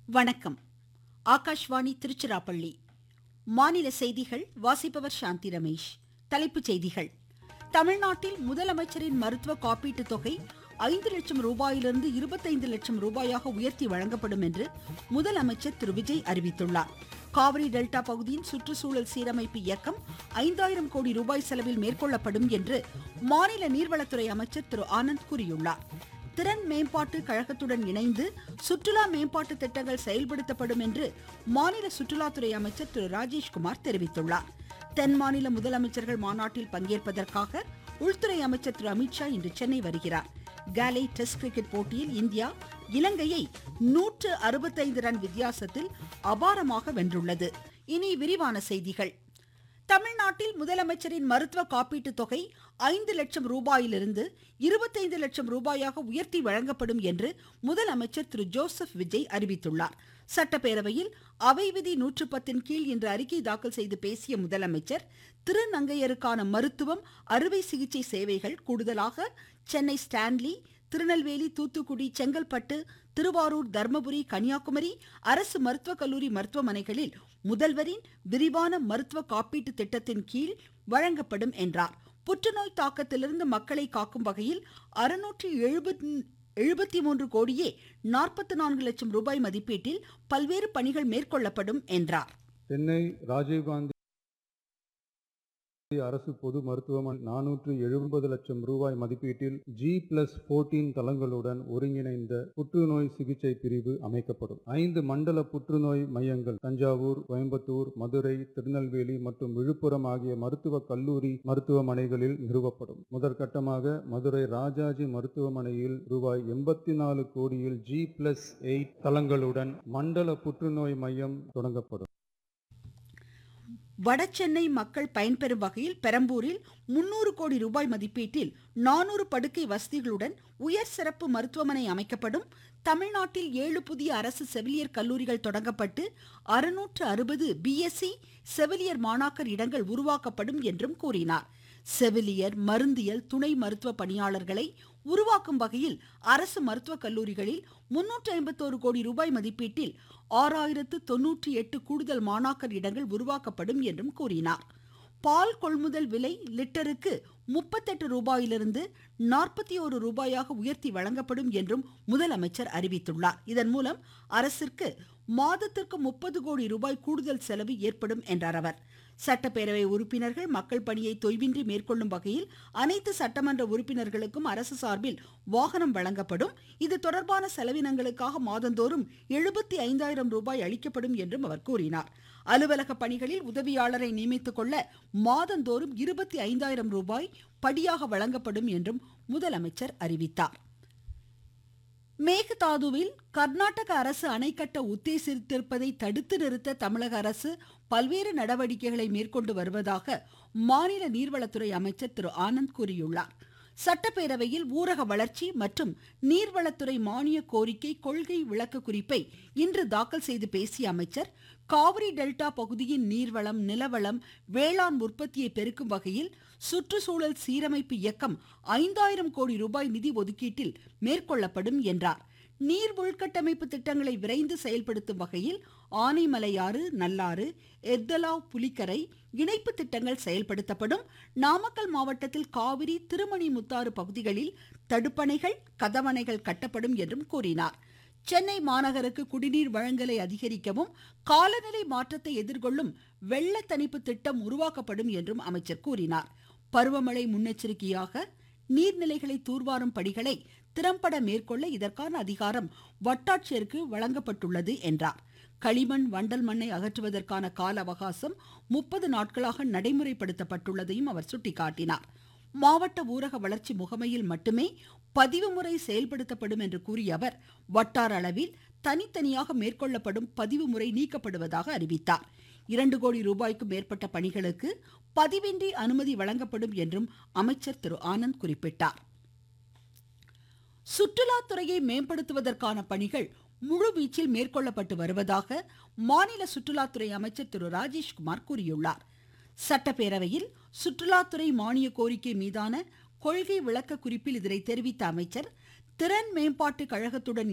வணக்கம் ஆகாஷ்வாணி திருச்சிராப்பள்ளி மாநில செய்திகள் வாசிப்பவர் சாந்தி ரமேஷ் தலைப்புச் செய்திகள் தமிழ்நாட்டில் முதலமைச்சரின் மருத்துவ காப்பீட்டுத் தொகை ஐந்து லட்சம் ரூபாயிலிருந்து இருபத்தைந்து லட்சம் ரூபாயாக உயர்த்தி வழங்கப்படும் என்று முதலமைச்சர் திரு விஜய் அறிவித்துள்ளார் காவிரி டெல்டா பகுதியின் சுற்றுச்சூழல் சீரமைப்பு இயக்கம் ஐந்தாயிரம் கோடி ரூபாய் செலவில் மேற்கொள்ளப்படும் என்று மாநில நீர்வளத்துறை அமைச்சர் திரு ஆனந்த் கூறியுள்ளார் திறன் மேம்பாட்டு கழகத்துடன் இணைந்து சுற்றுலா மேம்பாட்டு திட்டங்கள் செயல்படுத்தப்படும் என்று மாநில சுற்றுலாத்துறை அமைச்சர் திரு ராஜேஷ்குமார் தெரிவித்துள்ளார் தென் மாநில முதலமைச்சர்கள் மாநாட்டில் பங்கேற்பதற்காக உள்துறை அமைச்சர் திரு அமித்ஷா இன்று சென்னை வருகிறார் காலை டெஸ்ட் கிரிக்கெட் போட்டியில் இந்தியா இலங்கையை நூற்று அறுபத்தைந்து ரன் வித்தியாசத்தில் அபாரமாக வென்றுள்ளது இனி விரிவான செய்திகள் தமிழ்நாட்டில் முதலமைச்சரின் மருத்துவ காப்பீட்டுத் தொகை ஐந்து லட்சம் ரூபாயிலிருந்து இருபத்தைந்து லட்சம் ரூபாயாக உயர்த்தி வழங்கப்படும் என்று முதலமைச்சர் திரு ஜோசப் விஜய் அறிவித்துள்ளார் சட்டப்பேரவையில் அவை விதி நூற்று பத்தின் கீழ் இன்று அறிக்கை தாக்கல் செய்து பேசிய முதலமைச்சர் திருநங்கையருக்கான மருத்துவம் அறுவை சிகிச்சை சேவைகள் கூடுதலாக சென்னை ஸ்டான்லி திருநெல்வேலி தூத்துக்குடி செங்கல்பட்டு திருவாரூர் தர்மபுரி கன்னியாகுமரி அரசு மருத்துவக் கல்லூரி மருத்துவமனைகளில் முதல்வரின் விரிவான மருத்துவ காப்பீட்டு திட்டத்தின் கீழ் வழங்கப்படும் என்றார் புற்றுநோய் தாக்கத்திலிருந்து மக்களை காக்கும் வகையில் அறுநூற்றி எழுபத்தி மூன்று கோடியே நாற்பத்தி நான்கு லட்சம் ரூபாய் மதிப்பீட்டில் பல்வேறு பணிகள் மேற்கொள்ளப்படும் என்றார் சென்னை ராஜீவ்காந்தி அரசு பொது மருத்துவமனை நானூற்று எழுபது லட்சம் ரூபாய் மதிப்பீட்டில் ஜி பிளஸ் போர்டீன் தளங்களுடன் ஒருங்கிணைந்த புற்றுநோய் சிகிச்சை பிரிவு அமைக்கப்படும் ஐந்து மண்டல புற்றுநோய் மையங்கள் தஞ்சாவூர் கோயம்புத்தூர் மதுரை திருநெல்வேலி மற்றும் விழுப்புரம் ஆகிய மருத்துவ கல்லூரி மருத்துவமனைகளில் நிறுவப்படும் முதற்கட்டமாக மதுரை ராஜாஜி மருத்துவமனையில் ரூபாய் எண்பத்தி நாலு கோடியில் ஜி பிளஸ் எயிட் தளங்களுடன் மண்டல புற்றுநோய் மையம் தொடங்கப்படும் வடசென்னை மக்கள் பயன்பெறும் வகையில் பெரம்பூரில் முன்னூறு கோடி ரூபாய் மதிப்பீட்டில் நானூறு படுக்கை வசதிகளுடன் உயர் சிறப்பு மருத்துவமனை அமைக்கப்படும் தமிழ்நாட்டில் ஏழு புதிய அரசு செவிலியர் கல்லூரிகள் தொடங்கப்பட்டு அறுநூற்று அறுபது பிஎஸ்சி செவிலியர் மாணாக்கர் இடங்கள் உருவாக்கப்படும் என்றும் கூறினார் செவிலியர் மருந்தியல் துணை மருத்துவ பணியாளர்களை உருவாக்கும் வகையில் அரசு மருத்துவக் கல்லூரிகளில் முன்னூற்று ஐம்பத்தோரு கோடி ரூபாய் மதிப்பீட்டில் ஆறாயிரத்து தொன்னூற்றி எட்டு கூடுதல் மாணாக்கர் இடங்கள் உருவாக்கப்படும் என்றும் கூறினார் பால் கொள்முதல் விலை லிட்டருக்கு முப்பத்தெட்டு ரூபாயிலிருந்து நாற்பத்தி ஒரு ரூபாயாக உயர்த்தி வழங்கப்படும் என்றும் முதலமைச்சர் அறிவித்துள்ளார் இதன் மூலம் அரசிற்கு மாதத்திற்கு முப்பது கோடி ரூபாய் கூடுதல் செலவு ஏற்படும் என்றார் அவர் சட்டப்பேரவை உறுப்பினர்கள் மக்கள் பணியை தொய்வின்றி மேற்கொள்ளும் வகையில் அனைத்து சட்டமன்ற உறுப்பினர்களுக்கும் அரசு சார்பில் வாகனம் வழங்கப்படும் இது தொடர்பான செலவினங்களுக்காக மாதந்தோறும் எழுபத்தி ஐந்தாயிரம் ரூபாய் அளிக்கப்படும் என்றும் அவர் கூறினார் அலுவலக பணிகளில் உதவியாளரை நியமித்துக் கொள்ள மாதந்தோறும் இருபத்தி ஐந்தாயிரம் ரூபாய் படியாக வழங்கப்படும் என்றும் முதலமைச்சர் அறிவித்தார் மேகதாதுவில் கர்நாடக அரசு அணை கட்ட உத்தேசித்திருப்பதை தடுத்து நிறுத்த தமிழக அரசு பல்வேறு நடவடிக்கைகளை மேற்கொண்டு வருவதாக மாநில நீர்வளத்துறை அமைச்சர் திரு ஆனந்த் கூறியுள்ளார் சட்டப்பேரவையில் ஊரக வளர்ச்சி மற்றும் நீர்வளத்துறை மானிய கோரிக்கை கொள்கை விளக்க குறிப்பை இன்று தாக்கல் செய்து பேசிய அமைச்சர் காவிரி டெல்டா பகுதியின் நீர்வளம் நிலவளம் வேளாண் உற்பத்தியை பெருக்கும் வகையில் சுற்றுச்சூழல் சீரமைப்பு இயக்கம் ஐந்தாயிரம் கோடி ரூபாய் நிதி ஒதுக்கீட்டில் மேற்கொள்ளப்படும் என்றார் நீர் உள்கட்டமைப்பு திட்டங்களை விரைந்து செயல்படுத்தும் வகையில் ஆனைமலையாறு நல்லாறு எர்தலாவ் புலிக்கரை இணைப்பு திட்டங்கள் செயல்படுத்தப்படும் நாமக்கல் மாவட்டத்தில் காவிரி திருமணிமுத்தாறு பகுதிகளில் தடுப்பணைகள் கதவணைகள் கட்டப்படும் என்றும் கூறினார் சென்னை மாநகருக்கு குடிநீர் வழங்கலை அதிகரிக்கவும் காலநிலை மாற்றத்தை எதிர்கொள்ளும் வெள்ள தணிப்பு திட்டம் உருவாக்கப்படும் என்றும் அமைச்சர் கூறினார் பருவமழை முன்னெச்சரிக்கையாக நீர்நிலைகளை தூர்வாரும் பணிகளை திறம்பட மேற்கொள்ள இதற்கான அதிகாரம் வட்டாட்சியருக்கு வழங்கப்பட்டுள்ளது என்றார் களிமண் வண்டல் மண்ணை அகற்றுவதற்கான கால அவகாசம் முப்பது நாட்களாக நடைமுறைப்படுத்தப்பட்டுள்ளதையும் அவர் சுட்டிக்காட்டினார் மாவட்ட ஊரக வளர்ச்சி முகமையில் மட்டுமே பதிவு முறை செயல்படுத்தப்படும் என்று கூறிய அவர் வட்டார அளவில் தனித்தனியாக மேற்கொள்ளப்படும் பதிவு முறை நீக்கப்படுவதாக அறிவித்தார் இரண்டு கோடி ரூபாய்க்கும் மேற்பட்ட பணிகளுக்கு பதிவின்றி அனுமதி வழங்கப்படும் என்றும் அமைச்சர் திரு ஆனந்த் குறிப்பிட்டார் சுற்றுலாத்துறையை மேம்படுத்துவதற்கான பணிகள் முழுவீச்சில் மேற்கொள்ளப்பட்டு வருவதாக மாநில சுற்றுலாத்துறை அமைச்சர் திரு ராஜேஷ்குமார் கூறியுள்ளார் சட்டப்பேரவையில் சுற்றுலாத்துறை மானிய கோரிக்கை மீதான கொள்கை விளக்க குறிப்பில் இதனை தெரிவித்த அமைச்சர் திறன் மேம்பாட்டு கழகத்துடன்